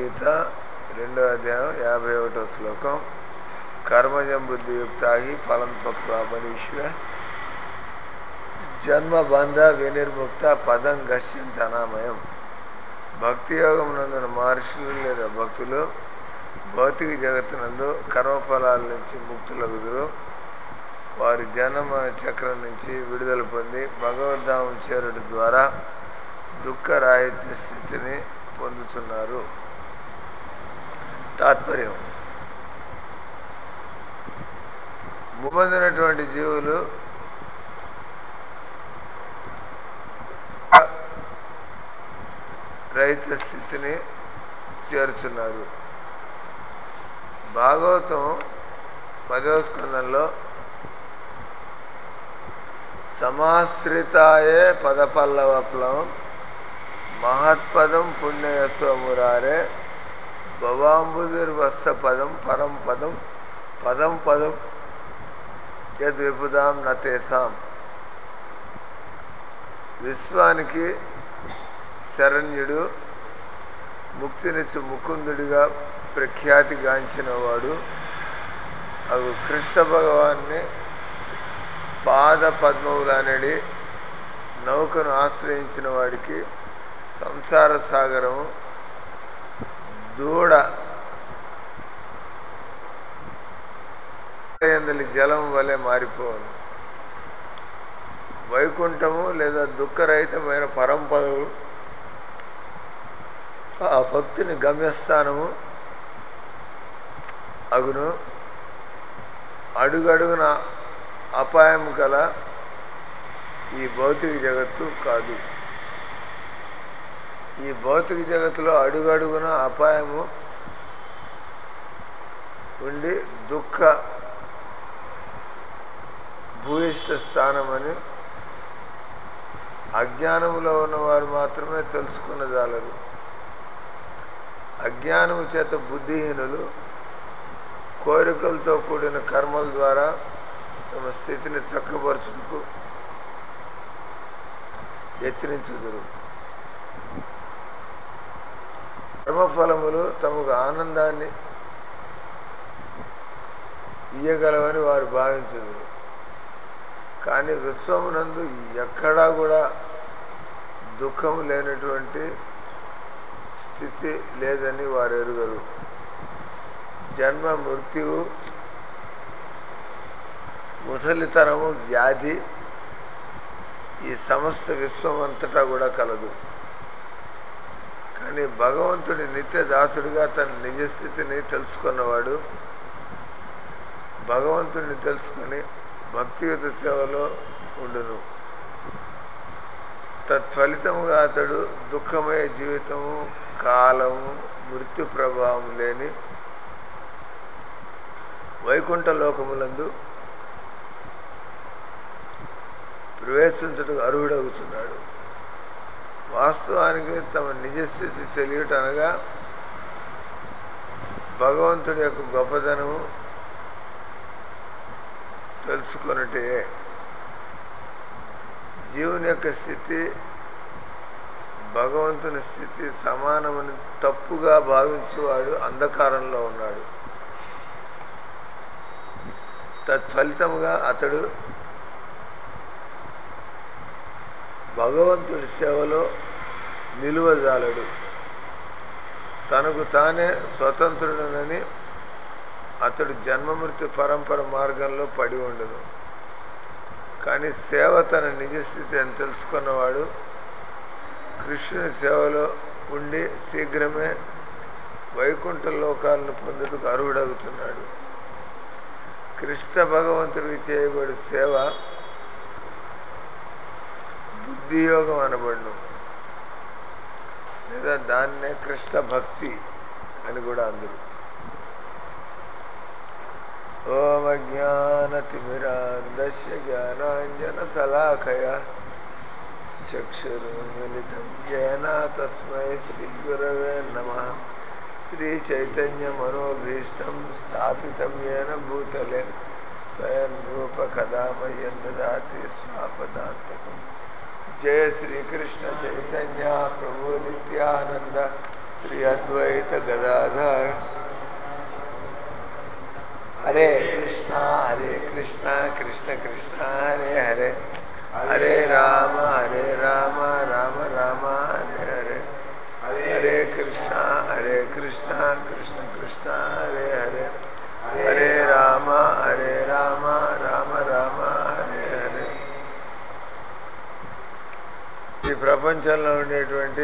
భగవద్గీత రెండో అధ్యాయం యాభై ఒకటో శ్లోకం కర్మజం బుద్ధియుక్తాహి ఫలం త్వక్వా మనీశ్వర జన్మబంధ వినిర్ముక్త పదం గశ్యంత అనామయం భక్తి యోగం నందున మహర్షులు లేదా భక్తులు భౌతిక జగత్తునందు కర్మఫలాల నుంచి ముక్తులగుదురు వారి జన్మ చక్రం నుంచి విడుదల పొంది భగవద్ధామం చేరుట ద్వారా దుఃఖరాహిత్య స్థితిని పొందుతున్నారు తాత్పర్యం ముబందినటువంటి జీవులు రహిత స్థితిని చేరుచున్నారు భాగవతం పదవ స్కందంలో సమాశ్రితాయే పదపల్లవప్లవం మహత్పదం పుణ్యయస్వమురారే భవాంబుదిర్వస్త పదం పరం పదం పదం పదం యద్విపుదాం నతేసాం విశ్వానికి శరణ్యుడు ముక్తినిచ్చు ముకుందుడిగా ప్రఖ్యాతిగాంచిన వాడు అవి కృష్ణ భగవాన్ని పాద పద్మములనడి నౌకను ఆశ్రయించిన వాడికి సంసార సాగరము దూడ ఎందలి జలం వలె మారిపోను వైకుంఠము లేదా దుఃఖరహితమైన పరంపదవు ఆ భక్తిని గమ్యస్థానము అగును అడుగడుగున అపాయం గల ఈ భౌతిక జగత్తు కాదు ఈ భౌతిక జగత్తులో అడుగడుగున అపాయము ఉండి దుఃఖ భూయిష్ట స్థానమని అజ్ఞానములో ఉన్నవారు మాత్రమే తెలుసుకున్నదాలరు అజ్ఞానము చేత బుద్ధిహీనులు కోరికలతో కూడిన కర్మల ద్వారా తమ స్థితిని చక్కపరచుటకు యత్నించుదురు కర్మఫలములు తమకు ఆనందాన్ని ఇయ్యగలవని వారు భావించుదురు కానీ విశ్వమునందు ఎక్కడా కూడా దుఃఖం లేనటువంటి స్థితి లేదని వారు ఎరుగరు జన్మ మృత్యువు ముసలితనము వ్యాధి ఈ సమస్త విశ్వం అంతటా కూడా కలదు కానీ భగవంతుడి నిత్య దాసుడిగా తన నిజస్థితిని తెలుసుకున్నవాడు భగవంతుడిని తెలుసుకొని భక్తియుత సేవలో ఉండును తత్ఫలితముగా అతడు దుఃఖమయ జీవితము కాలము మృత్యు ప్రభావం లేని వైకుంఠ లోకములందు ప్రవేశించటకు అర్హుడవుతున్నాడు వాస్తవానికి తమ నిజస్థితి తెలియటనగా భగవంతుడి యొక్క గొప్పదనము తెలుసుకొనటే జీవుని యొక్క స్థితి భగవంతుని స్థితి సమానమని తప్పుగా భావించేవాడు అంధకారంలో ఉన్నాడు తత్ఫలితముగా అతడు భగవంతుడి సేవలో నిలువజాలడు తనకు తానే స్వతంత్రుడనని అతడు జన్మమృత్యు పరంపర మార్గంలో పడి ఉండును కానీ సేవ తన నిజస్థితి అని తెలుసుకున్నవాడు కృష్ణుని సేవలో ఉండి శీఘ్రమే వైకుంఠ లోకాలను పొందుటకు అర్హుడవుతున్నాడు కృష్ణ భగవంతుడికి చేయబడి సేవ బుద్ధియోగం అనబడును లేదా దాన్నే కృష్ణ భక్తి అని కూడా అందరు ఓం అజ్ఞానతిమిరాంధస్య జ్ఞానాంజనశలాకయ చక్షురున్మిళితం జేన తస్మై శ్రీగురవే నమ శ్రీచైతన్యమనోభీష్టం స్థాపితం ఏన భూతలే స్వయం రూపకదా మह्यं ददाति स्वापदान्तकम् जय श्री कृष्ण चैतन्य प्रभु नित्यानंद శ్రీ అద్వైత గదాధర్ హరే కృష్ణ హరే కృష్ణ కృష్ణ కృష్ణ హరే హరే హరే రామ హరే రామ రామ రామ హరే హరే హరే కృష్ణ హరే కృష్ణ కృష్ణ కృష్ణ హరే హరే హరే రామ హరే రామ రామ రామ హరే హరే ఈ ప్రపంచంలో ఉండేటువంటి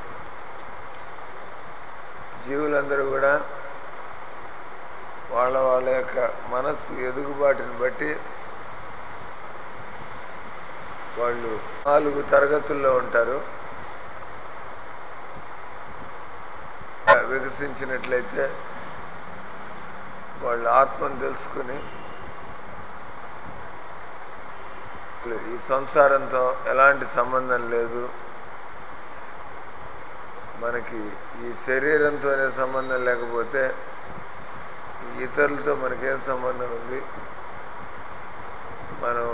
జీవులందరూ కూడా వాళ్ళ వాళ్ళ యొక్క మనస్సు ఎదుగుబాటుని బట్టి వాళ్ళు నాలుగు తరగతుల్లో ఉంటారు వికసించినట్లయితే వాళ్ళు ఆత్మను తెలుసుకుని ఈ సంసారంతో ఎలాంటి సంబంధం లేదు మనకి ఈ శరీరంతోనే సంబంధం లేకపోతే ఇతరులతో మనకేం సంబంధం ఉంది మనం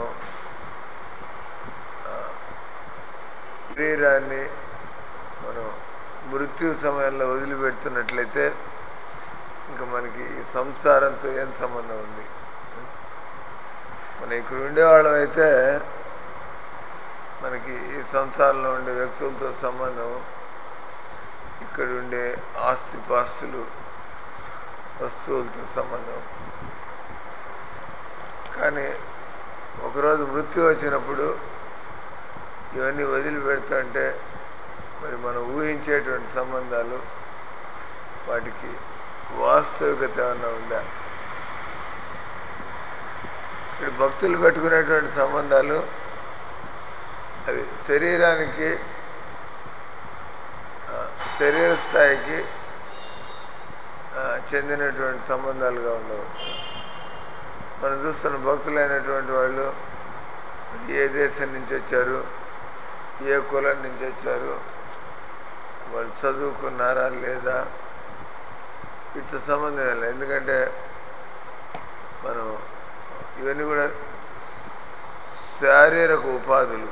శరీరాన్ని మనం మృత్యు సమయంలో వదిలిపెడుతున్నట్లయితే ఇంకా మనకి ఈ సంసారంతో ఏం సంబంధం ఉంది మనం ఇక్కడ ఉండేవాళ్ళం అయితే మనకి ఈ సంసారంలో ఉండే వ్యక్తులతో సంబంధం ఇక్కడ ఉండే ఆస్తిపాస్తులు వస్తువులతో సంబంధం కానీ ఒకరోజు మృత్యు వచ్చినప్పుడు ఇవన్నీ వదిలిపెడుతుంటే మరి మనం ఊహించేటువంటి సంబంధాలు వాటికి వాస్తవికత ఏమన్నా ఉందా ఇక్కడ భక్తులు పెట్టుకునేటువంటి సంబంధాలు అవి శరీరానికి శరీర స్థాయికి చెందినటువంటి సంబంధాలుగా ఉండవచ్చు మనం చూస్తున్న భక్తులైనటువంటి వాళ్ళు ఏ దేశం నుంచి వచ్చారు ఏ కులం నుంచి వచ్చారు వాళ్ళు చదువుకున్నారా లేదా వీటితో సంబంధం లేదు ఎందుకంటే మనం ఇవన్నీ కూడా శారీరక ఉపాధులు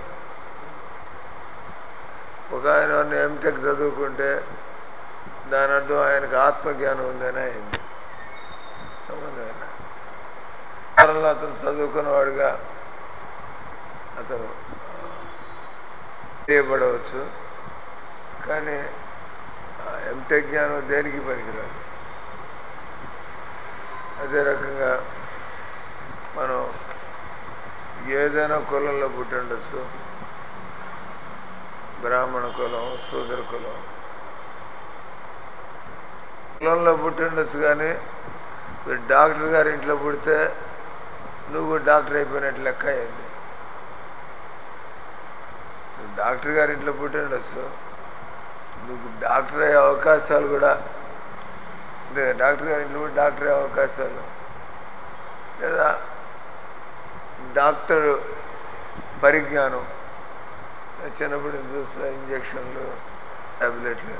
ఒక ఆయన ఎంటెక్ చదువుకుంటే దాని అర్థం ఆయనకు ఆత్మజ్ఞానం ఉందని అయింది సంబంధమైన అతను చదువుకున్నవాడుగా అతను చేయబడవచ్చు కానీ ఎంటెక్ జ్ఞానం దేనికి పనికిరాదు అదే రకంగా మనం ఏదైనా కులంలో పుట్టి ఉండొచ్చు బ్రాహ్మణ కులం శూద్ర కులం కులంలో పుట్టి ఉండొచ్చు కానీ మీరు డాక్టర్ గారి ఇంట్లో పుడితే నువ్వు డాక్టర్ అయిపోయినట్టు లెక్క అయింది నువ్వు డాక్టర్ గారి ఇంట్లో పుట్టి ఉండొచ్చు నువ్వు డాక్టర్ అయ్యే అవకాశాలు కూడా అంటే డాక్టర్ గారి ఇంట్లో పుట్టి డాక్టర్ అయ్యే అవకాశాలు లేదా డాక్టర్ పరిజ్ఞానం చిన్నప్పుడు చూస్తే ఇంజక్షన్లు ట్యాబ్లెట్లు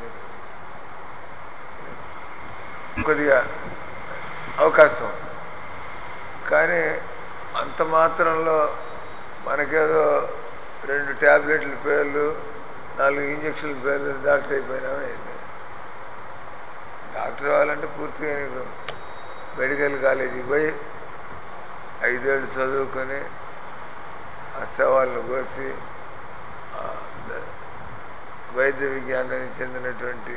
కొద్దిగా అవకాశం కానీ అంత మాత్రంలో మనకేదో రెండు ట్యాబ్లెట్ల పేర్లు నాలుగు ఇంజక్షన్ల పేర్లు డాక్టర్ అయిపోయినామే అయింది డాక్టర్ అవ్వాలంటే పూర్తిగా నీకు మెడికల్ కాలేజీకి పోయి ఐదేళ్ళు చదువుకొని ఆ శవాలను కోసి వైద్య విజ్ఞానానికి చెందినటువంటి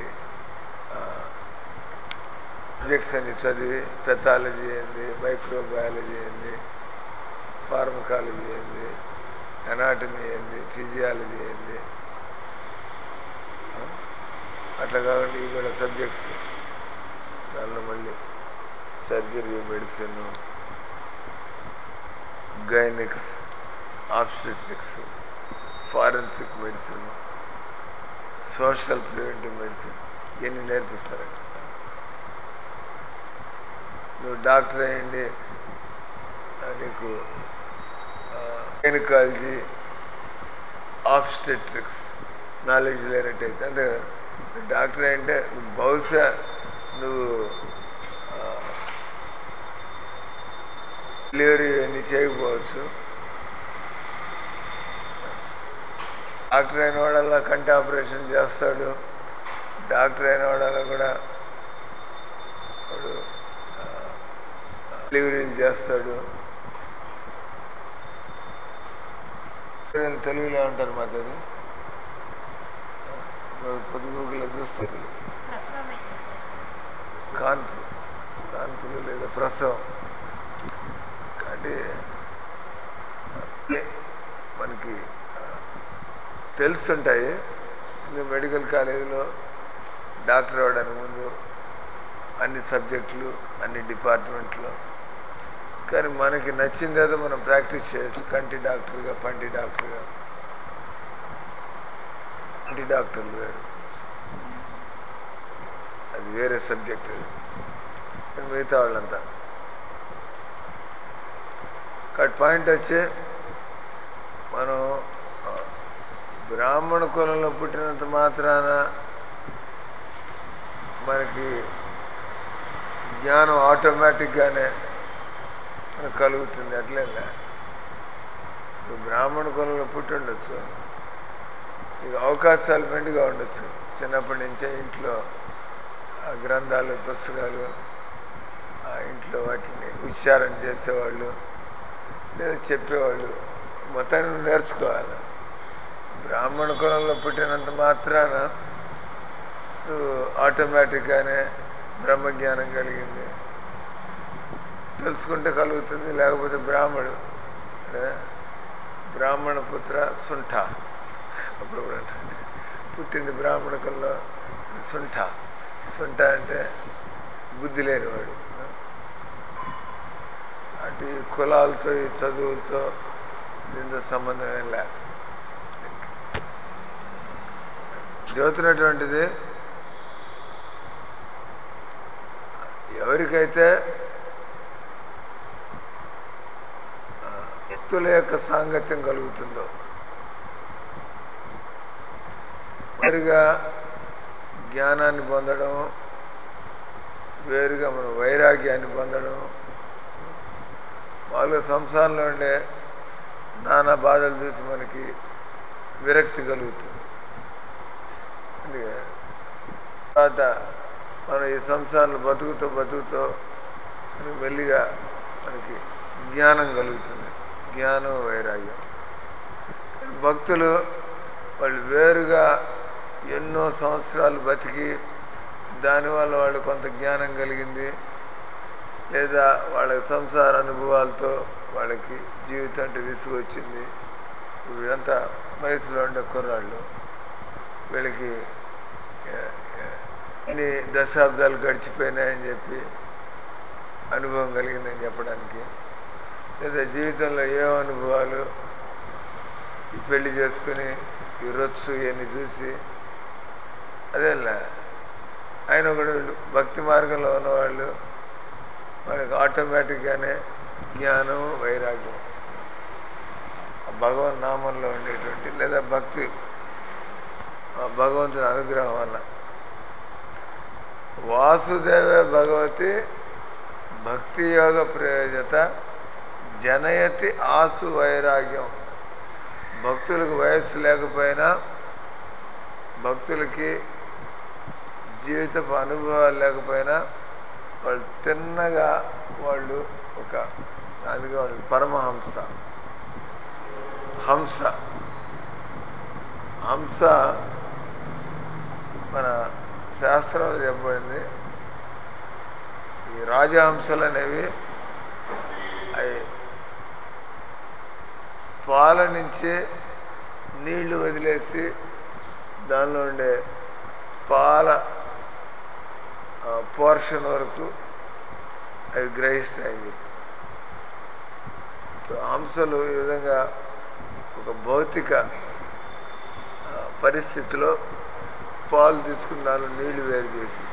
సబ్జెక్ట్స్ అన్ని చదివి పెథాలజీ ఏంది మైక్రోబయాలజీ ఏంది ఫార్మకాలజీ ఏంది అనాటమీ ఏంది ఫిజియాలజీ ఏంది అట్లా కాకుండా ఇవి కూడా సబ్జెక్ట్స్ దానిలో మళ్ళీ surgery medicine gynaecs obstetrics forensic medicine social preventive medicine ఇవన్నీ నేర్పిస్తారు నువ్వు డాక్టర్ అయ్యండి నీకు గైనకాలజీ ఆబ్స్టెట్రిక్స్ నాలెడ్జ్ లేనట్టయితే అంటే డాక్టర్ అంటే బహుశా నువ్వు డెలివరీ అన్ని చేయకపోవచ్చు డాక్టర్ అయిన వాడల్లా కంటి ఆపరేషన్ చేస్తాడు డాక్టర్ అయిన వాడు కూడా వాడు డెలివరీలు చేస్తాడు తెలుగులో ఉంటారు మా చదువు పొద్దుగూకులో చూస్తారు ప్రసవమే కాన్పు కాన్పులు లేదా ప్రసవం కాబట్టి మనకి ఆ, తెలుసుంటాయి ఇంకా మెడికల్ కాలేజీలో డాక్టర్ అవ్వడానికి ముందు అన్ని సబ్జెక్టులు అన్ని డిపార్ట్మెంట్లు కానీ మనకి నచ్చింది ఏదో మనం ప్రాక్టీస్ చేయొచ్చు కంటి డాక్టర్గా పంటి డాక్టర్గా కంటి డాక్టర్లు వేరు అది వేరే సబ్జెక్ట్ అది కానీ మిగతా వాళ్ళంతా కట్ పాయింట్ వచ్చి మనం ఆ, బ్రాహ్మణ కులంలో పుట్టినంత మాత్రాన మనకి జ్ఞానం ఆటోమేటిక్గానే మనకు కలుగుతుంది అట్లేదా నువ్వు బ్రాహ్మణ కులంలో పుట్టి ఉండొచ్చు నీకు అవకాశాలు మెండుగా ఉండొచ్చు చిన్నప్పటి నుంచే ఇంట్లో ఆ గ్రంథాలు పుస్తకాలు ఆ ఇంట్లో వాటిని ఉచ్చారణ చేసేవాళ్ళు లేదా చెప్పేవాళ్ళు మొత్తాన్ని నువ్వు నేర్చుకోవాలి బ్రాహ్మణ కులంలో పుట్టినంత మాత్రాన నువ్వు ఆటోమేటిక్గానే బ్రహ్మజ్ఞానం కలిగింది తెలుసుకుంటే కలుగుతుంది లేకపోతే బ్రాహ్మడు అంటే బ్రాహ్మణ పుత్ర సుంఠ అప్పుడప్పుడు అంటాడు. పుట్టింది బ్రాహ్మణ కులంలో సుంఠ సుంఠ అంటే బుద్ధి లేనివాడు అటు ఈ కులాలతో ఈ చదువులతో దీంతో సంబంధం ఏం లే చదువుతున్నటువంటిది ఎవరికైతే ఆ, వ్యక్తుల యొక్క సాంగత్యం కలుగుతుందో వేరుగా జ్ఞానాన్ని పొందడం వేరుగా మనం వైరాగ్యాన్ని పొందడం మామూలుగా సంసారంలో ఉండే నానా బాధలు చూసి మనకి విరక్తి కలుగుతుంది అందుకే తర్వాత మనం ఈ సంసారంలో బతుకుతూ బతుకుతూ మనకి మెల్లిగా మనకి జ్ఞానం కలుగుతుంది జ్ఞానం వైరాగ్యం కానీ భక్తులు వాళ్ళు వేరుగా ఎన్నో సంవత్సరాలు బతికి దానివల్ల వాళ్ళు కొంత జ్ఞానం కలిగింది లేదా వాళ్ళ సంసార అనుభవాలతో వాళ్ళకి జీవితం అంటే విసుగు వచ్చింది వీళ్ళంతా వయసులో ఉండే కుర్రాళ్ళు వీళ్ళకి ఏ, ఏ, ఇన్ని దశాబ్దాలు గడిచిపోయినాయని చెప్పి అనుభవం కలిగిందని చెప్పడానికి లేదా జీవితంలో ఏ అనుభవాలు ఈ పెళ్లి చేసుకుని ఈ రొచ్చు ఇవన్నీ చూసి అదేలా ఆయన కూడా వీళ్ళు భక్తి మార్గంలో ఉన్నవాళ్ళు వాళ్ళకి ఆటోమేటిక్గానే జ్ఞానం వైరాగ్యం ఆ భగవన్ నామంలో ఉండేటువంటి లేదా భక్తి ఆ భగవంతుని అనుగ్రహం వల్ల వాసుదేవే భగవతి భక్తి యోగ ప్రయోజత జనయతి ఆసు వైరాగ్యం భక్తులకు వయస్సు లేకపోయినా భక్తులకి జీవితపు అనుభవాలు లేకపోయినా వాళ్ళు తిన్నగా వాళ్ళు ఒక అందుకే వాళ్ళు పరమహంస హంస హంస మన శాస్త్రంలో చెప్పబడింది ఈ రాజహంసలు అనేవి అవి పాల నుంచి నీళ్లు వదిలేసి దానిలో ఉండే పాల పోర్షన్ వరకు అవి గ్రహిస్తాయి సో హంసలు ఈ విధంగా ఒక భౌతిక ఆ, పరిస్థితిలో పాలు తీసుకున్న దానిలో నీళ్లు వేరు చేసి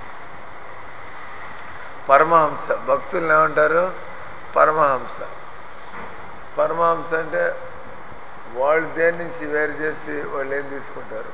పరమహంస భక్తుల్ని ఏమంటారు పరమహంస పరమహంస అంటే వాళ్ళు దేని నుంచి వేరు చేసి వాళ్ళు ఏం తీసుకుంటారు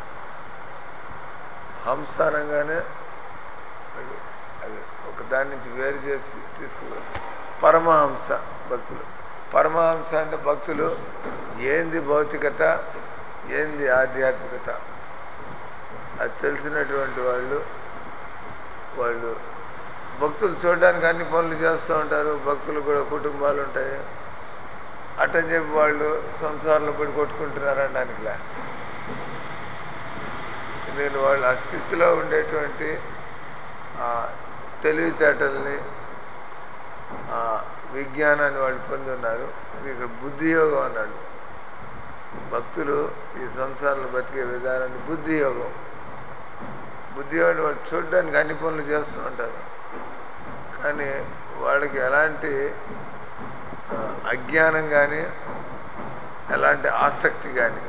హంస అనగానే వాళ్ళు అది ఒక దాని నుంచి వేరు చేసి తీసుకున్నారు పరమహంస భక్తులు పరమహంస అంటే భక్తులు ఏంది భౌతికత ఏంది ఆధ్యాత్మికత అది తెలిసినటువంటి వాళ్ళు వాళ్ళు భక్తులు చూడడానికి అన్ని పనులు చేస్తూ ఉంటారు భక్తులు కూడా కుటుంబాలు ఉంటాయి అటని చెప్పి వాళ్ళు సంసారంలో పడి కొట్టుకుంటున్నారు అనడానికిలా నేను వాళ్ళు ఆ స్థితిలో ఉండేటువంటి ఆ తెలివితేటల్ని ఆ విజ్ఞానాన్ని వాళ్ళు పొంది ఉన్నారు అది ఇక్కడ బుద్ధియోగం అన్నాడు భక్తులు ఈ సంసారంలో బతికే విధానాన్ని బుద్ధియోగం బుద్ధియోగం వాళ్ళు చూడడానికి అన్ని పనులు చేస్తూ ఉంటారు కానీ వాళ్ళకి ఎలాంటి ఆ, అజ్ఞానం కానీ ఎలాంటి ఆసక్తి కానీ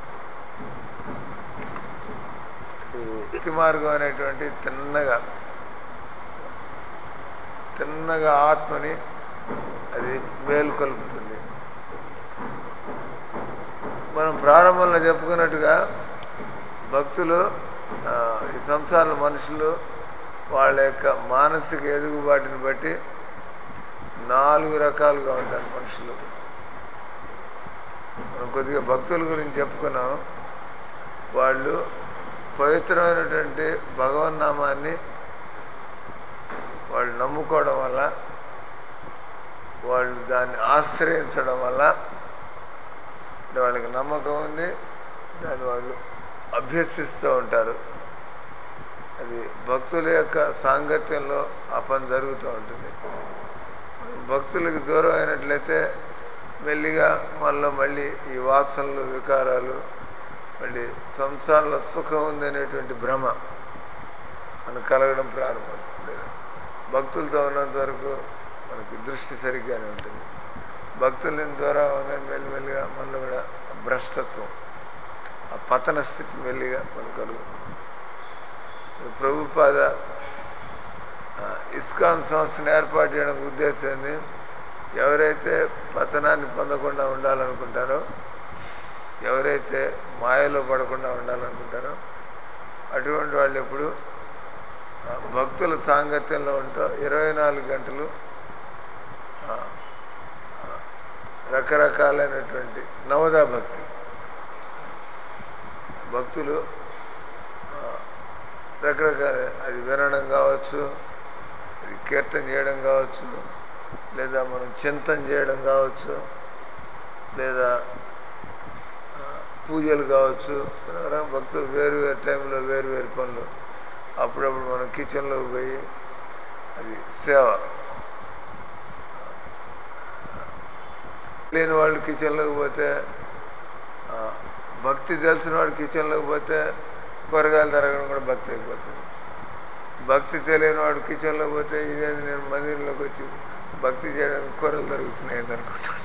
ఈ భక్తి మార్గం అనేటువంటి తిన్నగా తిన్నగా ఆత్మని అది మేలుకొల్పుతుంది మనం ప్రారంభంలో చెప్పుకున్నట్టుగా భక్తులు ఆ, ఈ సంసార మనుషులు వాళ్ళ యొక్క మానసిక ఎదుగుబాటుని బట్టి నాలుగు రకాలుగా ఉంటారు మనుషులు మనం కొద్దిగా భక్తుల గురించి చెప్పుకున్నాం వాళ్ళు పవిత్రమైనటువంటి భగవన్నామాన్ని వాళ్ళు నమ్ముకోవడం వల్ల వాళ్ళు దాన్ని ఆశ్రయించడం వల్ల అంటే వాళ్ళకి నమ్మకం ఉంది దాన్ని వాళ్ళు అభ్యసిస్తూ ఉంటారు అది భక్తుల యొక్క సాంగత్యంలో ఆ పని జరుగుతూ ఉంటుంది భక్తులకు దూరం అయినట్లయితే మెల్లిగా మళ్ళీ మళ్ళీ ఈ వాసనలు వికారాలు మళ్ళీ సంసారంలో సుఖం ఉందనేటువంటి భ్రమ మనకు కలగడం ప్రారంభమవుతుంది భక్తులతో ఉన్నంత వరకు మనకి దృష్టి సరిగ్గానే ఉంటుంది భక్తుల ద్వారా అవగానే మెల్లిమెల్లిగా మనలో కూడా ఆ భ్రష్టత్వం ఆ పతన స్థితి మెల్లిగా మనకు కలుగుతుంది ప్రభుపాద ఆ, ఇస్కాన్ సంస్థను ఏర్పాటు చేయడానికి ఉద్దేశం ఏంది ఎవరైతే పతనాన్ని పొందకుండా ఉండాలనుకుంటారో ఎవరైతే మాయలో పడకుండా ఉండాలనుకుంటారో అటువంటి వాళ్ళు ఎప్పుడు ఆ, భక్తుల సాంగత్యంలో ఉంటూ ఇరవై నాలుగు గంటలు ఆ, ఆ, రకరకాలైనటువంటి నవదా భక్తి భక్తులు ఆ, రకరకాల అది వినడం కావచ్చు అది కీర్తన చేయడం కావచ్చు లేదా మనం చింతన చేయడం కావచ్చు లేదా ఆ, పూజలు కావచ్చు రకరకాల భక్తులు వేరు వేరు టైంలో వేరు వేరు పనులు అప్పుడప్పుడు మనం కిచెన్లోకి పోయి అది సేవ లేని వాళ్ళు కిచెన్లోకి పోతే ఆ, భక్తి తెలిసిన వాడు కిచెన్లోకి పోతే కూరగాయలు తరగడం కూడా భక్తి అయిపోతుంది భక్తి తెలియని వాడు కిచెన్లోకి పోతే ఇదేంది నేను మందిరంలోకి వచ్చి భక్తి చేయడానికి కూరలు తరుగుతున్నాయి అనుకుంటాను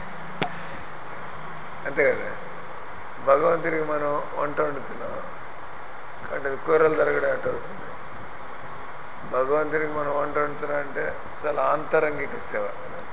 అంతే కదా భగవంతుడికి మనం వంట వండుతున్నాం కాబట్టి అది కూరలు తరగడం ఎట్ట అవుతుంది భగవంతుడికి మనం వంట వండుతున్నాం అంటే చాలా ఆంతరంగిక సేవ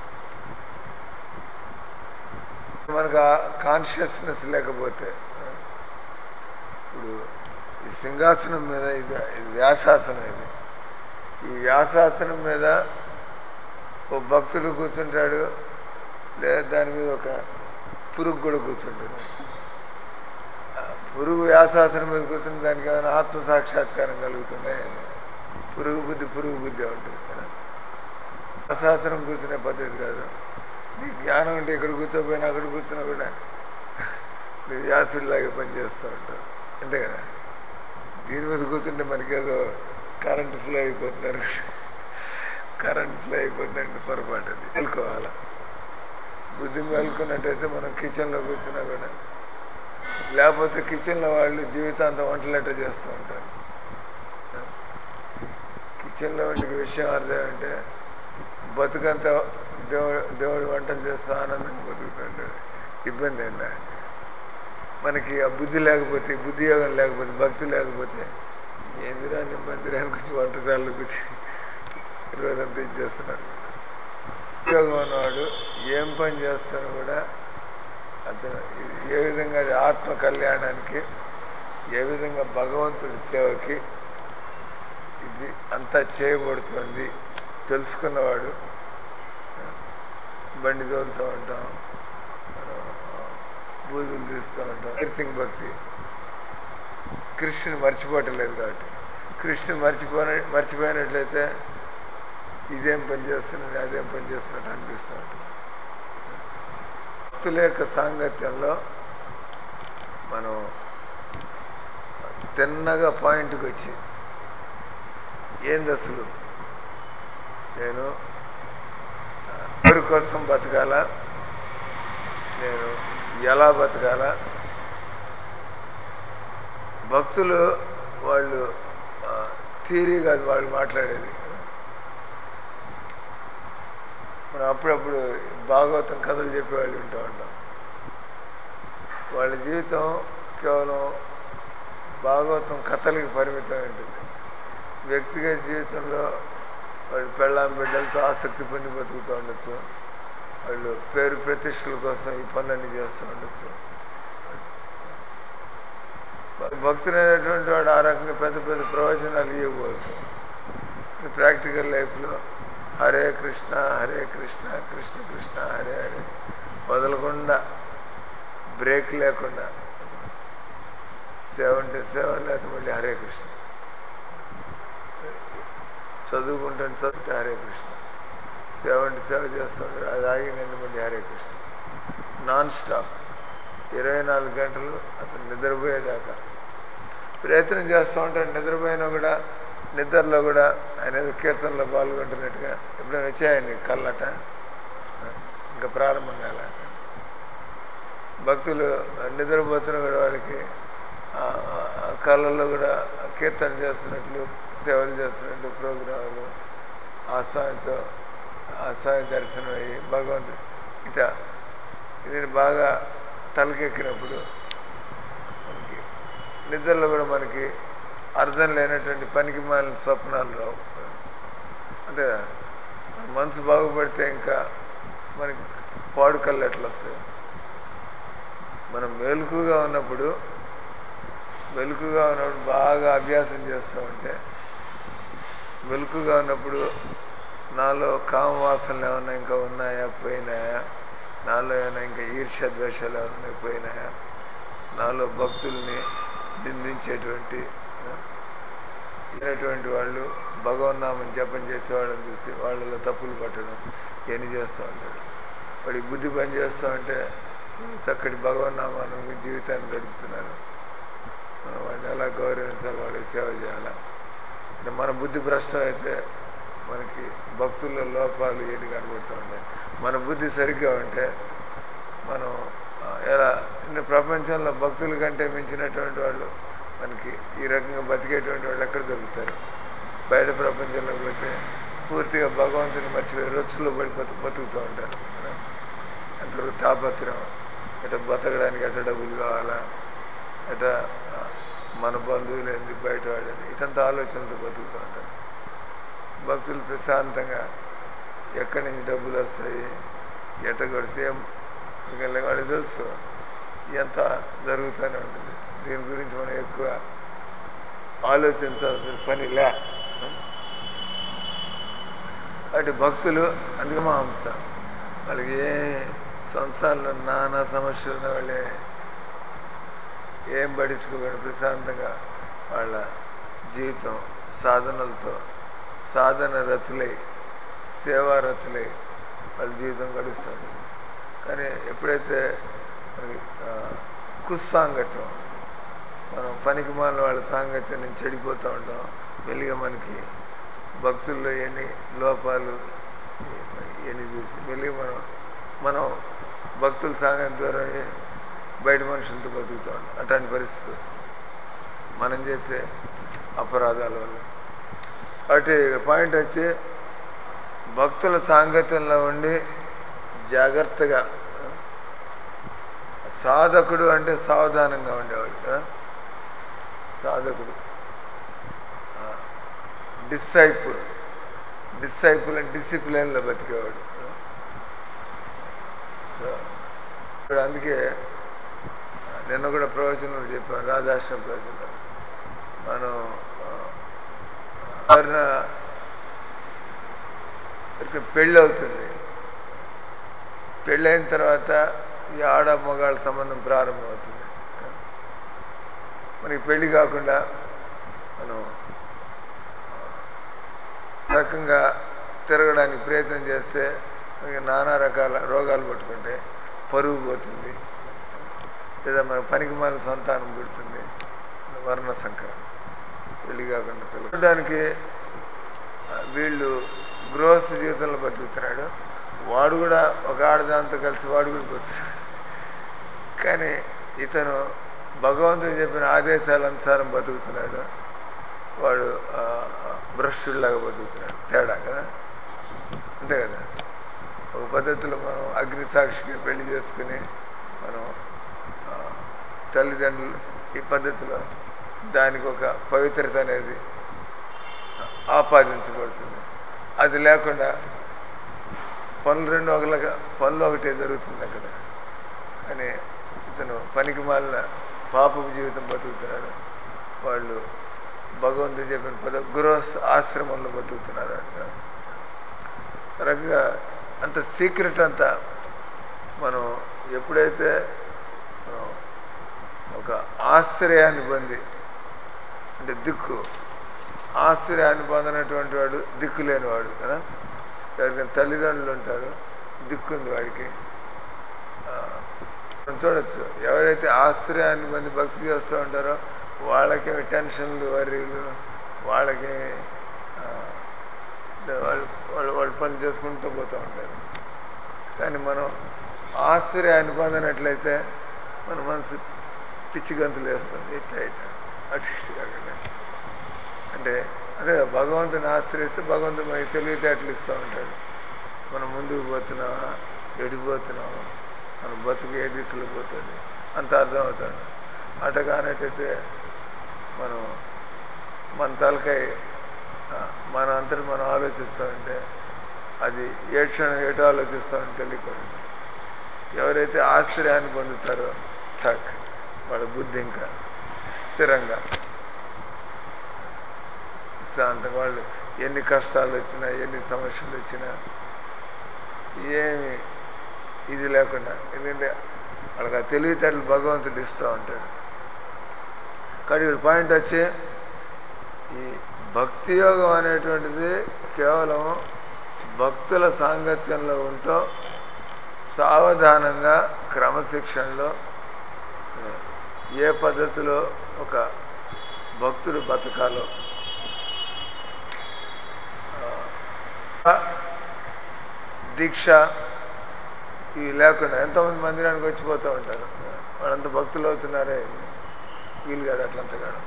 మనకు ఆ కాన్షియస్నెస్ లేకపోతే ఇప్పుడు ఈ సింహాసనం మీద ఇది ఇది వ్యాసాసనం ఇది ఈ వ్యాసాసనం మీద ఓ భక్తుడు కూర్చుంటాడు లేదా దాని మీద ఒక పురుగు కూడా కూర్చుంటుంది ఆ పురుగు వ్యాసాసనం మీద కూర్చుని దానికి ఏమైనా ఆత్మ సాక్షాత్కారం కలుగుతుందే పురుగు బుద్ధి పురుగు బుద్ధి ఉంటుంది కదా వ్యాసాసనం కూర్చునే పద్ధతి కాదు నీ జ్ఞానం అంటే ఇక్కడ కూర్చోపోయినా అక్కడ కూర్చున్నా కూడా నీ వ్యాసుడిలాగే పనిచేస్తూ ఉంటావు అంతే కదా దీని మీద కూర్చుంటే మనకేదో కరెంట్ ఫ్లో అయిపోతున్నారు కరెంట్ ఫ్లో అయిపోతుందంటే పొరపాటు అది మేల్కోవాలి బుద్ధి మేల్కొన్నట్టయితే మనం కిచెన్లో కూర్చున్నా కూడా లేకపోతే కిచెన్లో వాళ్ళు జీవితాంతం వంటలెట్ట చేస్తూ ఉంటారు కిచెన్లో వంటికి విషయం అర్థం అంటే బతుకంతా దేవుడు దేవుడు వంటలు చేస్తూ ఆనందంగా బతుకుతుంటాడు ఇబ్బంది ఏందా మనకి ఆ బుద్ధి లేకపోతే బుద్ధి యోగం లేకపోతే భక్తి లేకపోతే ఏందిరా నీ మందిరానికి వచ్చి వంటకాళ్ళు కూర్చి రోజంతా ఇచ్చేస్తున్నాడు ఉద్యోగం ఉన్నవాడు ఏం పని చేస్తానో కూడా అతను ఏ విధంగా అది ఆత్మ కళ్యాణానికి ఏ విధంగా భగవంతుడి సేవకి ఇది అంతా చేయబడుతుంది తెలుసుకున్నవాడు బండి తోలుతూ ఉంటాం బూజులు తీస్తూ ఉంటాం కీర్తింగ్ భక్తి కృష్ణుని మర్చిపోవటం లేదు కాబట్టి కృష్ణుని మర్చిపోయిన మర్చిపోయినట్లయితే ఇదేం పని చేస్తున్నది అదేం పని చేస్తున్నట్టు అనిపిస్తూ ఉంటుంది భక్తుల యొక్క సాంగత్యంలో మనం తిన్నగా పాయింట్కి వచ్చి ఏంది అసలు నేను ఎవరి కోసం బతకాలా నేను ఎలా బతకాలా భక్తులు వాళ్ళు థీరీ కాదు వాళ్ళు మాట్లాడేది మనం అప్పుడప్పుడు భాగవతం కథలు చెప్పేవాళ్ళు వింటూ ఉంటాం వాళ్ళ జీవితం కేవలం భాగవతం కథలకి పరిమితం ఉంటుంది వ్యక్తిగత జీవితంలో వాళ్ళు పెళ్ళాం బిడ్డలతో ఆసక్తి పొంది బతుకుతూ ఉండొచ్చు వాళ్ళు పేరు ప్రతిష్టల కోసం ఈ పనులన్నీ చేస్తూ ఉండొచ్చు భక్తులైనటువంటి వాడు ఆ రకంగా పెద్ద పెద్ద ప్రవచనాలు ఇవ్వవచ్చు ప్రాక్టికల్ లైఫ్లో హరే కృష్ణ హరే కృష్ణ కృష్ణ కృష్ణ హరే హరే వదలకుండా బ్రేక్ లేకుండా సేవ అంటే సేవ లేకపోతే మళ్ళీ హరే కృష్ణ చదువుకుంటే చదివితే హరే కృష్ణ సేవ అంటే సేవ చేస్తుంటారు అది ఆగిందండి మళ్ళీ హరే కృష్ణ నాన్ స్టాప్ ఇరవై నాలుగు గంటలు అతను నిద్రపోయేదాకా ప్రయత్నం చేస్తూ ఉంటాడు నిద్రపోయినా కూడా నిద్రలో కూడా ఆయన ఏదో కీర్తనలో పాల్గొంటున్నట్టుగా ఎప్పుడైనా వచ్చాయండి కళ్ళట ఇంకా ప్రారంభం కాలే భక్తులు నిద్రపోతున్న కూడా వాళ్ళకి కళ్ళల్లో కూడా కీర్తన చేస్తున్నట్లు సేవలు చేస్తున్నట్టు ప్రోగ్రాములు ఆస్వామితో ఆస్వామి దర్శనం అయ్యి భగవంతుడు ఇట ఇది బాగా తలకెక్కినప్పుడు మనకి నిద్రలో కూడా మనకి అర్థం లేనటువంటి పనికి మాలిన స్వప్నాలు రావు అంటే మనసు బాగుపడితే ఇంకా మనకి పాడు కళ్ళు ఎట్లా వస్తాయి మనం మెలకుగా ఉన్నప్పుడు మెలకుగా ఉన్నప్పుడు బాగా అభ్యాసం చేస్తూ ఉంటే మెలకుగా ఉన్నప్పుడు నాలో కామవాసనలు ఏమన్నా ఇంకా ఉన్నాయా పోయినాయా నాలో ఏమైనా ఇంకా ఈర్ష్య ద్వేషాలు ఏమైనా పోయినాయా నాలో భక్తుల్ని నిందించేటువంటి లేనటువంటి వాళ్ళు భగవన్నామం జపం చేసే వాళ్ళని చూసి వాళ్ళలో తప్పులు పట్టడం ఎన్ని చేస్తూ ఉంటాడు వాడికి బుద్ధి పని చేస్తూ ఉంటే చక్కటి భగవన్నామాన్ని జీవితాన్ని గడుపుతున్నారు మనం వాడిని ఎలా గౌరవించాలి వాళ్ళకి సేవ చేయాలా అంటే మన బుద్ధి భ్రష్టం అయితే మనకి భక్తుల్లో లోపాలు ఏది కనబడుతూ ఉంటాయి మన బుద్ధి సరిగ్గా ఉంటే మనం ఎలా అంటే ప్రపంచంలో భక్తుల కంటే మించినటువంటి వాళ్ళు మనకి ఈ రకంగా బతికేటువంటి వాళ్ళు ఎక్కడ దొరుకుతారు బయట ప్రపంచంలో పోతే పూర్తిగా భగవంతుని మర్చిపోయి రొచ్చులో పడి బతు బతుకుతూ ఉంటారు అంతవరకు తాపత్రం ఎట బతకడానికి ఎట డబ్బులు కావాలా ఎట మన బంధువులు ఏంది బయట వాడని ఇటంతా ఆలోచనతో బతుకుతూ ఉంటారు భక్తులు ప్రశాంతంగా ఎక్కడి నుంచి డబ్బులు వస్తాయి ఎట్ట కొడితే వాళ్ళకి తెలుసు ఎంత జరుగుతూనే ఉంటుంది దీని గురించి మనం ఎక్కువ ఆలోచించాల్సిన పని లే కాబట్టి భక్తులు అందుకే మాంస వాళ్ళకి ఏ సంసారంలో నానా సమస్యలు ఉన్న వాళ్ళే ఏం పడించుకోకుండా ప్రశాంతంగా వాళ్ళ జీవితం సాధనలతో సాధన రచులై సేవా రచులై వాళ్ళ జీవితం గడుస్తుంది కానీ ఎప్పుడైతే మనకి కుస్సాంగత్యం మనం పనికి మాలిన వాళ్ళ సాంగత్యం నుంచి చెడిపోతూ ఉంటాం మెల్లిగా మనకి భక్తుల్లో ఎన్ని లోపాలు ఇవన్నీ చూసి మెల్లిగా మనం మనం భక్తుల సాంగత్యం ద్వారా బయట మనుషులతో బతుకుతూ ఉంటాం అట్లాంటి పరిస్థితి వస్తుంది మనం చేసే అపరాధాల వల్ల కాబట్టి పాయింట్ వచ్చి భక్తుల సాంగత్యంలో ఉండి జాగ్రత్తగా సాధకుడు అంటే సావధానంగా ఉండేవాడు సాధకుడు డిసైపుల్ డిసైపుల్ అంటే డిసిప్లిన్లో బతికేవాడు ఇప్పుడు అందుకే నిన్న కూడా ప్రవచనం చెప్పాను రాధాశ్రమ ప్రవచనం మనం ఎవరిన పెళ్ళి అవుతుంది పెళ్ళైన తర్వాత ఈ ఆడ మగాళ్ళ సంబంధం ప్రారంభమవుతుంది మనకి పెళ్లి కాకుండా మనం రకంగా తిరగడానికి ప్రయత్నం చేస్తే మనకి నానా రకాల రోగాలు పట్టుకుంటే పరుగు పోతుంది లేదా మన పనికి మన సంతానం పుడుతుంది వర్ణ సంకరం పెళ్లి కాకుండా పిల్లడానికి వీళ్ళు గృహస్థ జీవితంలో బతుకుతున్నాడు వాడు కూడా ఒక ఆడదాంతో కలిసి వాడు కూడా బతుకుతాడు కానీ ఇతను భగవంతుడు చెప్పిన ఆదేశాల అనుసారం బతుకుతున్నాడు వాడు భ్రష్టుడిలాగా బతుకుతున్నాడు తేడా కదా అంతే కదా ఒక పద్ధతిలో మనం అగ్ని సాక్షిగా పెళ్లి చేసుకుని మనం ఆ, తల్లిదండ్రులు ఈ పద్ధతిలో దానికి ఒక పవిత్రత అనేది ఆపాదించబడుతుంది అది లేకుండా పనులు రెండు ఒకలాగా పనులు ఒకటే జరుగుతుంది అక్కడ అని ఇతను పనికి మాలిన పాపపు జీవితం బతుకుతున్నాడు వాళ్ళు భగవంతుడు చెప్పిన పద గృహస్థ ఆశ్రమంలో బతుకుతున్నారు అంట రకంగా అంత సీక్రెట్ అంతా మనం ఎప్పుడైతే మనం ఒక ఆశ్రయాన్ని పొంది అంటే దిక్కు ఆశ్రయాన్ని పొందినటువంటి వాడు దిక్కు లేనివాడు కదా ఎవరికైనా తల్లిదండ్రులు ఉంటారు దిక్కు ఉంది వాడికి ఆ, మనం చూడొచ్చు ఎవరైతే ఆశ్రయాన్ని పొంది భక్తి చేస్తూ ఉంటారో వాళ్ళకి టెన్షన్లు వర్రీలు వాళ్ళకి ఆ, వాళ్ళు వాళ్ళు వాళ్ళు పని చేసుకుంటూ పోతూ ఉంటారు కానీ మనం ఆశ్రయాన్ని పొందినట్లయితే మన మనసు పిచ్చి గంతులు వేస్తుంది ఇట్లా ఇట్లా అటు ఇటు కాకుండా అంటే అదే భగవంతుని ఆశ్రయిస్తే భగవంతుడు మనకి తెలివితేటలు ఇస్తూ ఉంటాడు మనం ముందుకు పోతున్నామా ఎడిపోతున్నామా మన బతుకు ఏ దిశలో పోతుంది అంత అర్థమవుతుంది అట కానట్టయితే మనం మన తలకాయ ఆ, మన అంతటి మనం ఆలోచిస్తూ ఉంటే అది ఏ క్షణం ఏటో ఆలోచిస్తామని తెలియకూడదు ఎవరైతే ఆశ్చర్యాన్ని పొందుతారో ఠక్ వాళ్ళ బుద్ధి ఇంకా స్థిరంగా శాంతం వాళ్ళు ఎన్ని కష్టాలు వచ్చినా ఎన్ని సమస్యలు వచ్చినా ఏమి ఇది లేకుండా ఎందుకంటే వాళ్ళకి ఆ తెలివితేటలు భగవంతుడు ఇస్తూ ఉంటాడు కానీ ఇక్కడ పాయింట్ వచ్చి ఈ భక్తి యోగం అనేటువంటిది కేవలం భక్తుల సాంగత్యంలో ఉంటూ సావధానంగా క్రమశిక్షణలో ఏ పద్ధతిలో ఒక భక్తుడు బతకాలో ఆ, దీక్ష ఇవి లేకుండా ఎంతోమంది మందిరానికి వచ్చిపోతూ ఉంటారు వాళ్ళంత భక్తులు అవుతున్నారే వీలు కాదు అట్లంతా కాదు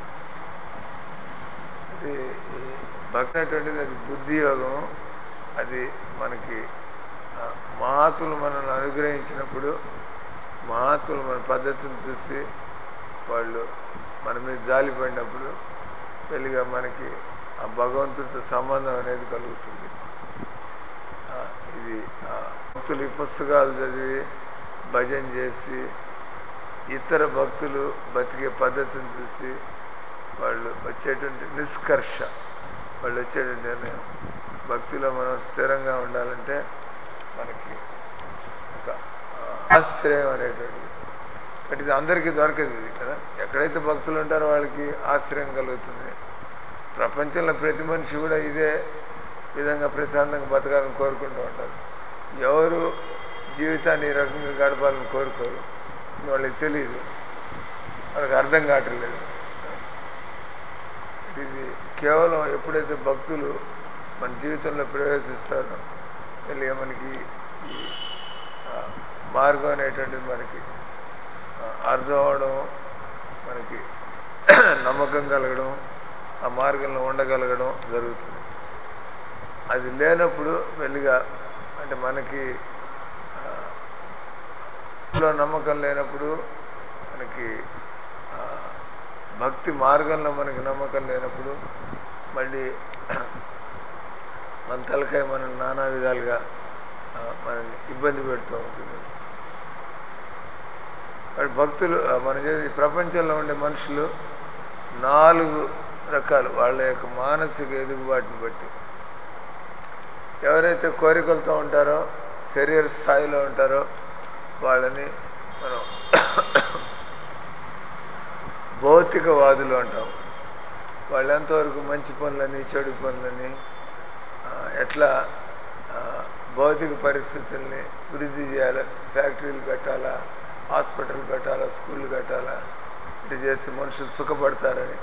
అది ఈ భక్తి అనేటువంటిది అది బుద్ధి యోగం అది మనకి ఆ, మహాత్ములు మనల్ని అనుగ్రహించినప్పుడు మహాత్ములు మన పద్ధతిని చూసి వాళ్ళు మన మీద జాలి పడినప్పుడు వెలిగా మనకి ఆ భగవంతుడితో సంబంధం అనేది కలుగుతుంది ఆ, ఇది ఆ, భక్తులు ఈ పుస్తకాలు చదివి భజన చేసి ఇతర భక్తులు బతికే పద్ధతిని చూసి వాళ్ళు వచ్చేటువంటి నిష్కర్ష వాళ్ళు వచ్చేటువంటి నిర్ణయం భక్తిలో మనం స్థిరంగా ఉండాలంటే మనకి ఒక ఆ, ఆశ్రయం అనేటువంటిది బట్ ఇది అందరికీ దొరకదు ఇది కదా ఎక్కడైతే భక్తులు ఉంటారో వాళ్ళకి ఆశ్రయం కలుగుతుంది ప్రపంచంలో ప్రతి మనిషి కూడా ఇదే విధంగా ప్రశాంతంగా బతకాలని కోరుకుంటూ ఉంటారు ఎవరు జీవితాన్ని ఈ రకంగా గడపాలని కోరుకోరు వాళ్ళకి తెలియదు వాళ్ళకి అర్థం కావట్లేదు ఇది కేవలం ఎప్పుడైతే భక్తులు మన జీవితంలో ప్రవేశిస్తారో వెళ్ళి మనకి ఈ ఆ, మార్గం అనేటువంటిది మనకి ఆ, అర్థం అవడం మనకి నమ్మకం కలగడం ఆ మార్గంలో ఉండగలగడం జరుగుతుంది అది లేనప్పుడు మెల్లిగా అంటే మనకి ఆ, లో నమ్మకం లేనప్పుడు మనకి ఆ, భక్తి మార్గంలో మనకి నమ్మకం లేనప్పుడు మళ్ళీ మన తలకాయ మనం నానా విధాలుగా ఆ, మనల్ని ఇబ్బంది పెడుతూ ఉంటుంది వాడి భక్తులు ఆ, మన చేసే- ఈ ప్రపంచంలో ఉండే మనుషులు నాలుగు రకాలు వాళ్ళ యొక్క మానసిక ఎదుగుబాటుని బట్టి ఎవరైతే కోరికలతో ఉంటారో శరీర స్థాయిలో ఉంటారో వాళ్ళని మనం భౌతికవాదులు అంటాం వాళ్ళు ఎంతవరకు మంచి పనులని చెడు పనులని ఆ, ఎట్లా ఆ, భౌతిక పరిస్థితుల్ని వృద్ధి చేయాలి ఫ్యాక్టరీలు కట్టాలా హాస్పిటల్ కట్టాలా స్కూళ్ళు కట్టాలా ఇటు చేస్తే మనుషులు సుఖపడతారని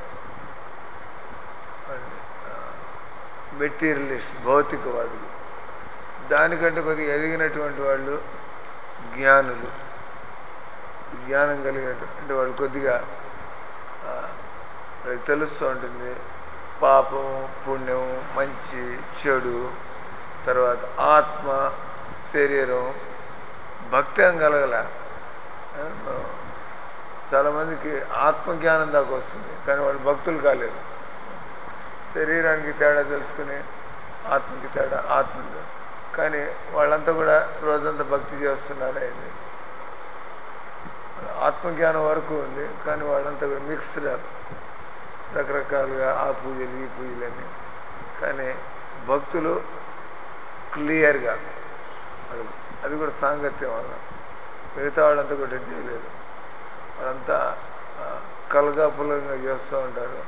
మెటీరియలిస్ట్ భౌతికవాదులు దానికంటే కొద్దిగా ఎదిగినటువంటి వాళ్ళు జ్ఞానులు జ్ఞానం కలిగినటువంటి అంటే వాళ్ళు కొద్దిగా ఆ, వాళ్ళకి తెలుస్తూ ఉంటుంది పాపం పుణ్యం మంచి చెడు తర్వాత ఆత్మ శరీరం భక్తి ఏం కలగల ఆ, మనం చాలామందికి ఆత్మజ్ఞానం దాకా వస్తుంది కానీ వాళ్ళు భక్తులు కాలేరు శరీరానికి తేడా తెలుసుకుని ఆత్మకి తేడా ఆత్మ కానీ వాళ్ళంతా కూడా రోజంతా భక్తి చేస్తున్నారు అయింది ఆత్మజ్ఞానం వరకు ఉంది కానీ వాళ్ళంతా కూడా మిక్స్డ్ అప్ రకరకాలుగా ఆ పూజలు ఈ పూజలని కానీ భక్తులు క్లియర్గా వాళ్ళు అది కూడా సాంగత్యం వల్ల మిగతా వాళ్ళంతా కూడా ఇది చేయలేదు వాళ్ళంతా ఆ, కలగాపులంగా చేస్తూ ఉంటారు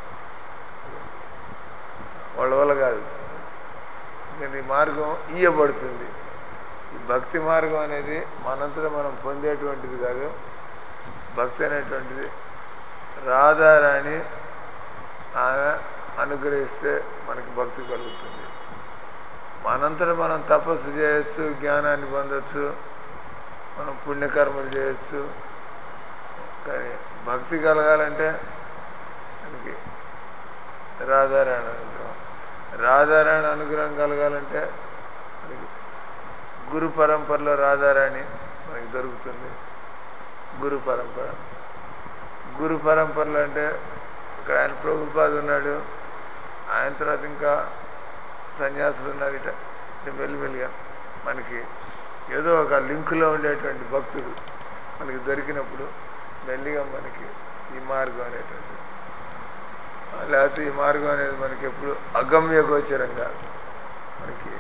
వాళ్ళ వల్ల కాదు ఇంకా ఈ మార్గం ఇయ్యబడుతుంది ఈ భక్తి మార్గం అనేది మనంతటా మనం పొందేటువంటిది కాదు భక్తి అనేటువంటిది రాధారాణి ఆమె అనుగ్రహిస్తే మనకి భక్తి కలుగుతుంది మనంతటా మనం తపస్సు చేయొచ్చు జ్ఞానాన్ని పొందొచ్చు మనం పుణ్యకర్మలు చేయొచ్చు కానీ భక్తి కలగాలంటే మనకి రాధారాయణ అనుగ్రహం రాధారాయణ అనుగ్రహం కలగాలంటే మనకి గురు పరంపరలో రాధారాణి మనకి దొరుకుతుంది గురు పరంపర గురు పరంపరలు అంటే ఇక్కడ ఆయన ప్రభుపాద ఉన్నాడు ఆయన తర్వాత ఇంకా సన్యాసులు ఉన్నారు ఇట ఇటు మెల్లిమెల్లిగా మనకి ఏదో ఒక లింకులో ఉండేటువంటి భక్తుడు మనకి దొరికినప్పుడు మెల్లిగా మనకి ఈ మార్గం అనేటువంటిది లేకపోతే ఈ మార్గం అనేది మనకి ఎప్పుడు అగమ్య గోచరంగా మనకి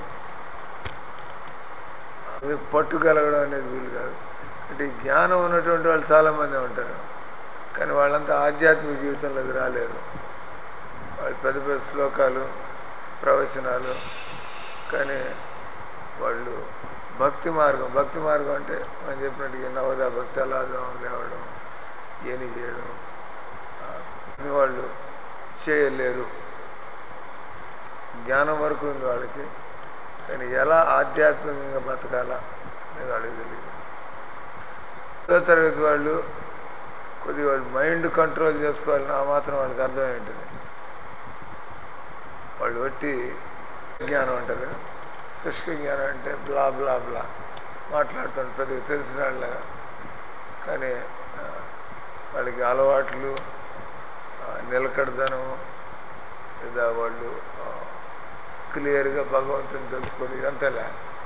అవి పట్టుగలగడం అనేది వీలు కాదు అంటే ఈ జ్ఞానం ఉన్నటువంటి వాళ్ళు చాలామంది ఉంటారు కానీ వాళ్ళంతా ఆధ్యాత్మిక జీవితంలోకి రాలేరు వాళ్ళు పెద్ద పెద్ద శ్లోకాలు ప్రవచనాలు కానీ వాళ్ళు భక్తి మార్గం భక్తి మార్గం అంటే మనం చెప్పినట్టుగా నవదా భక్తి అలాదం లేవడం ఏని చేయడం ఆ, ఇన్ని వాళ్ళు చేయలేరు జ్ఞానం వరకు ఉంది వాళ్ళకి కానీ ఎలా ఆధ్యాత్మికంగా బతకాలా అనేది వాళ్ళకి తెలియదు పదో తరగతి వాళ్ళు కొద్దిగా వాళ్ళు మైండ్ కంట్రోల్ చేసుకోవాలని ఆ మాత్రం వాళ్ళకి అర్థం ఏంటిది వాళ్ళు బట్టి జ్ఞానం అంటారు శుష్క జ్ఞానం అంటే బ్లా బ్లా బ్లా మాట్లాడుతాడు పెద్దగా తెలిసిన వాళ్ళగా కానీ ఆ, వాళ్ళకి అలవాట్లు ఆ, నిలకడదనం లేదా వాళ్ళు ఆ, క్లియర్గా భగవంతుని తెలుసుకోవడం ఇదంతాలే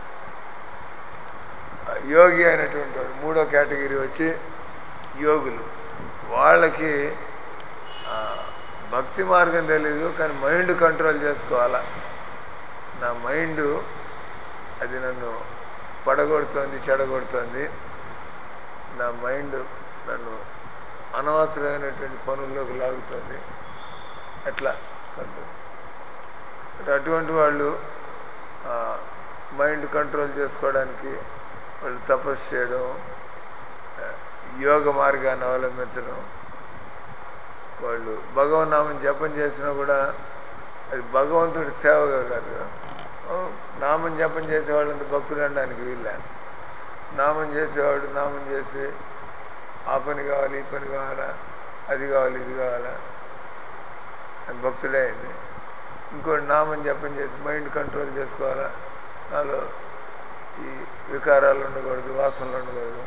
ఆ, యోగి అయినటువంటి వాడు మూడో కేటగిరీ వచ్చి యోగులు వాళ్ళకి ఆ, భక్తి మార్గం తెలీదు కానీ మైండ్ కంట్రోల్ చేసుకోవాలా నా మైండ్ అది నన్ను పడగొడుతోంది చెడగొడుతోంది నా మైండ్ నన్ను అనవసరమైనటువంటి పనుల్లోకి లాగుతుంది ఎట్లా కంట్రోల్ మరి అటువంటి వాళ్ళు ఆ, మైండ్ కంట్రోల్ చేసుకోవడానికి వాళ్ళు తపస్సు చేయడం ఆ, యోగ మార్గాన్ని అవలంబించడం వాళ్ళు భగవన్నామం జపం చేసినా కూడా అది భగవంతుడి సేవగా కాదు కదా. ఓ, నామం జపం చేసేవాళ్ళంత భక్తులు అనడానికి వీళ్ళ నామం చేసేవాడు నామం చేసి ఆ పని కావాలి ఈ పని కావాలా అది కావాలి ఇది కావాలా అని భక్తుడే అయింది ఇంకోటి నామం జపం చేసి మైండ్ కంట్రోల్ చేసుకోవాలా నాలో ఈ వికారాలు ఉండకూడదు వాసనలు ఉండకూడదు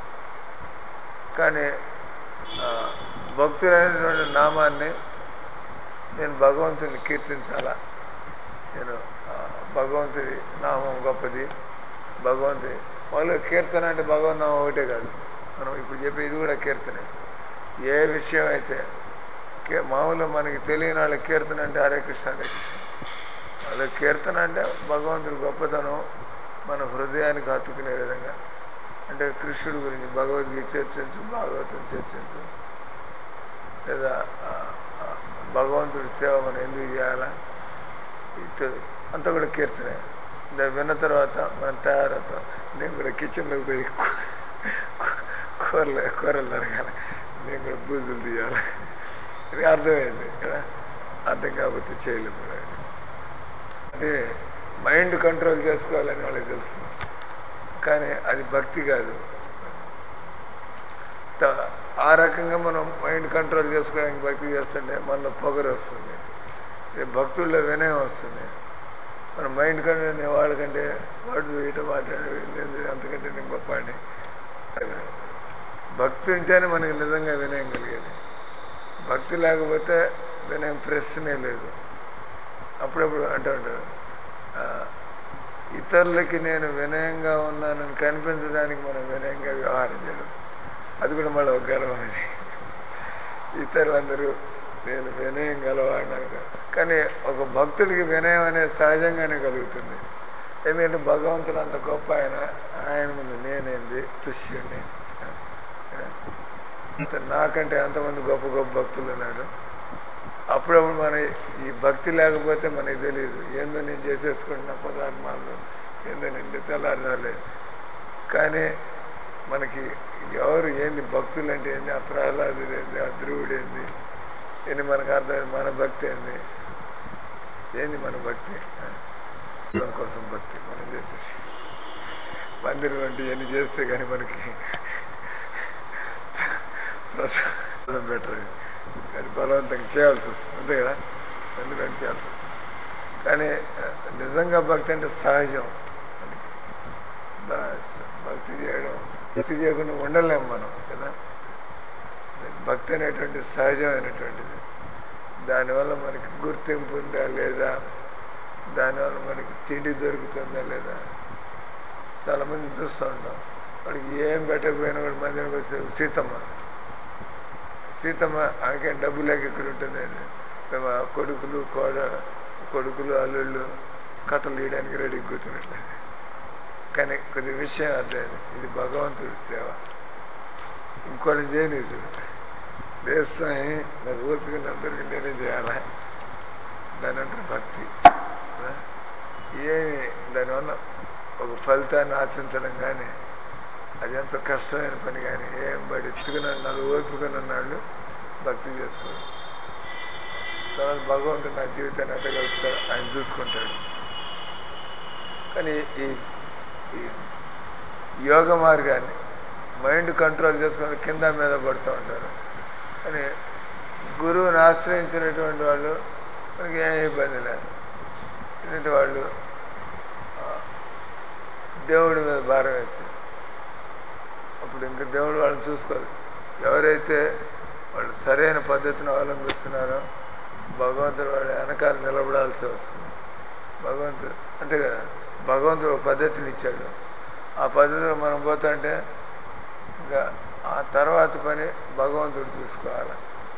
కానీ ఆ, భక్తులైనటువంటి నామాన్ని నేను భగవంతుని కీర్తించాలా నేను ఆ, భగవంతుడి నామం గొప్పది భగవంతుడి మామూలుగా కీర్తన అంటే భగవన్ నామం ఒకటే కాదు మనం ఇప్పుడు చెప్పే ఇది కూడా కీర్తనే ఏ విషయం అయితే కే మామూలుగా మనకి తెలియని వాళ్ళ కీర్తన అంటే హరే కృష్ణ హరే కృష్ణ వాళ్ళ కీర్తన అంటే భగవంతుడి గొప్పతనం మన హృదయానికి హత్తుకునే విధంగా అంటే కృష్ణుడి గురించి భగవద్గీత చర్చించు భాగవతం చర్చించు లేదా ఆ, ఆ, భగవంతుడి సేవ మనం ఎందుకు చేయాలా ఇటు అంతా కూడా కీర్తనే ఇలా విన్న తర్వాత మనం తయారవుతాం నేను కూడా కిచెన్లోకి పోయి కూ- కూ- కూరలు కూరలు తరగాలి నేను కూడా బూజులు తీయాలి ఇది అర్థమైంది కదా అర్థం కాకపోతే చేయలేము కూడా అంటే మైండ్ కంట్రోల్ చేసుకోవాలని వాళ్ళకి తెలుసు కానీ అది భక్తి కాదు త- ఆ రకంగా మనం మైండ్ కంట్రోల్ చేసుకోవడానికి భక్తి చేస్తుంటే మనలో పొగరు వస్తుంది ఇది భక్తుల్లో వినయం వస్తుంది మన మైండ్ కంట్రోల్ నేను వాళ్ళకంటే వాడు ఇట మాట్లాడే నేను అంతకంటే నేను గొప్ప అని భక్తి ఉంటేనే మనకి నిజంగా వినయం కలిగేది భక్తి లేకపోతే వినయం ప్రశ్నే లేదు అప్పుడప్పుడు అంటూ ఉంటారు "ఆ, ఇతరులకి నేను వినయంగా ఉన్నానని కనిపించడానికి మనం వినయంగా వ్యవహారం చేయడం అది కూడా మళ్ళీ ఒక గర్వం అది ఇతరులందరూ నేను వినయం గలవాడినాను కదా. కానీ ఒక భక్తుడికి వినయం అనేది సహజంగానే కలుగుతుంది ఎందుకంటే భగవంతుడు అంత గొప్ప ఆయన ఆయన ముందు నేనేంది తుష్యుణ్ణి అంత నాకంటే ఎంతమంది గొప్ప గొప్ప భక్తులు ఉన్నారు అప్పుడప్పుడు మన ఈ భక్తి లేకపోతే మనకి తెలియదు ఏందో నేను చేసేసుకుంటున్న పదార్థాలు ఏందో నేను తెల్లారలేదు కానీ మనకి ఎవరు ఏంది భక్తులు అంటే ఏంది ఆ ప్రహ్లాదుడు ఏంది ఆ ధ్రువుడు ఏంది ఏంది మనకు అర్థం మన భక్తి ఏంది ఏంది మన భక్తి శివం కోసం భక్తి మనం చేసేసి మందిరం అంటే ఎన్ని చేస్తే కానీ మనకి ప్రసాదం బెటర్ కానీ బలవంతంగా చేయాల్సి వస్తుంది అంతే కదా మందిరం చేయాల్సి వస్తుంది కానీ ఆ, నిజంగా భక్తి అంటే సహజం బస్ భక్తి చేయడం భక్తి చేయకుండా ఉండలేము మనం కదా భక్తి అనేటువంటి సహజమైనటువంటిది దానివల్ల మనకి గుర్తింపు ఉందా లేదా దానివల్ల మనకి తిండి దొరుకుతుందా లేదా చాలామంది చూస్తూ ఉంటాం వాడికి ఏం పెట్టకపోయినా కూడా మందిరికి వస్తే సీతమ్మ సీతమ్మ ఆమెకేం డబ్బు లేక ఇక్కడ ఉంటుంది మేము ఆ కొడుకులు కోడ కొడుకులు అల్లుళ్ళు కట్టలు తీయడానికి రెడీ కూర్చున్నట్టు కానీ కొద్ది విషయం అర్థమైంది ఇది భగవంతుడి సేవ ఇంకోటి చేయలేదు దేశాన్ని నాకు ఓపిక అందరికీ నేనే చేయాలా దాని అంటే భక్తి కదా? ఏమి దానివల్ల ఒక ఫలితాన్ని ఆశించడం కానీ అది ఎంతో కష్టమైన పని కానీ ఏం బడి ఎత్తుకున్నాడు ఓపిక ఉన్నాళ్ళు భక్తి చేసుకోడు తర్వాత భగవంతుడు నా జీవితాన్ని ఎట్ట గడుపుతాడు ఆయన చూసుకుంటాడు కానీ ఈ ఈ యోగ మార్గాన్ని మైండ్ కంట్రోల్ చేసుకుని కింద మీద పడుతూ ఉంటారు కానీ గురువుని ఆశ్రయించినటువంటి వాళ్ళు మనకి ఏం ఇబ్బంది లేదు ఎందుకంటే వాళ్ళు ఆ, దేవుడి మీద భారం వేసి అప్పుడు ఇంకా దేవుడు వాళ్ళని చూసుకోదు ఎవరైతే వాళ్ళు సరైన పద్ధతిని అవలంబిస్తున్నారో భగవంతుడు వాళ్ళ వెనకాల నిలబడాల్సి వస్తుంది భగవంతుడు అంతే కదా భగవంతుడు ఒక పద్ధతిని ఇచ్చాడు ఆ పద్ధతిలో మనం పోతుంటే ఇంకా ఆ తర్వాత పని భగవంతుడు చూసుకోవాలి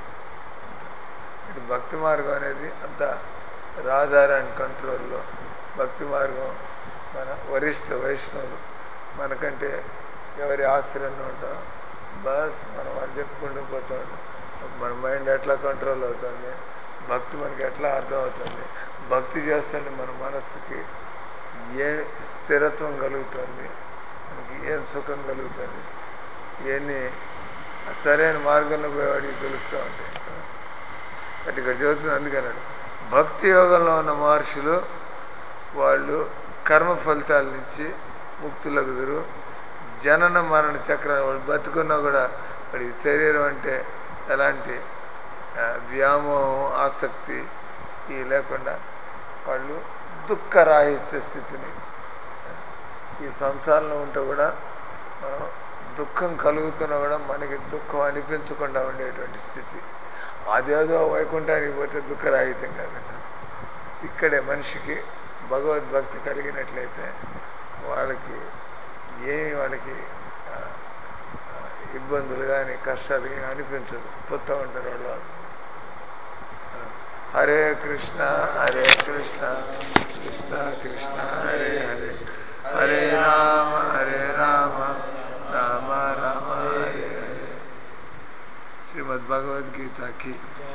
ఇటు భక్తి మార్గం అనేది అంత రాధార అండ్ కంట్రోల్లో భక్తి మార్గం మన వరిష్ఠ వైష్ణవులు మనకంటే ఎవరి ఆశ్రయంలో ఉంటాం బస్ మనం వాళ్ళు చెప్పుకుంటూ పోతూ ఉంటాం మన మైండ్ ఎట్లా కంట్రోల్ అవుతుంది భక్తి మనకి ఎట్లా అర్థం అవుతుంది భక్తి చేస్తుంటే మన మనస్సుకి ఏ స్థిరత్వం కలుగుతుంది మనకి ఏం సుఖం కలుగుతుంది ఇవన్నీ సరైన మార్గంలో పోయేవాడికి తెలుస్తూ ఉంటాయి అంటే ఇక్కడ చదువుతుంది అందుకన్నాడు భక్తి యోగంలో ఉన్న మహర్షులు వాళ్ళు కర్మ ఫలితాల నుంచి ముక్తులగుదురు జనన మరణ చక్రాలు వాళ్ళు బతుకున్నా కూడా వాడికి శరీరం అంటే ఎలాంటి ఆ, వ్యామోహం ఆసక్తి ఇవి లేకుండా వాళ్ళు దుఃఖరాహిత్య స్థితిని ఈ సంసారంలో ఉంటే కూడా మనం దుఃఖం కలుగుతున్నా కూడా మనకి దుఃఖం అనిపించకుండా ఉండేటువంటి స్థితి అదేదో వైకుంఠానికి పోతే దుఃఖరాహిత్యం కాదు ఇక్కడే మనిషికి భగవద్భక్తి కలిగినట్లయితే వాళ్ళకి ఏమి వాళ్ళకి ఆ, ఆ, ఇబ్బందులు కానీ కష్టాలు కానీ అనిపించదు పోతూ ఉంటారు వాళ్ళు హరే కృష్ణ హరే కృష్ణ కృష్ణ కృష్ణ హరే హరే హరే రామ హరే రామ రామ రామ హరే హరే श्रीमद् भगवद गीता की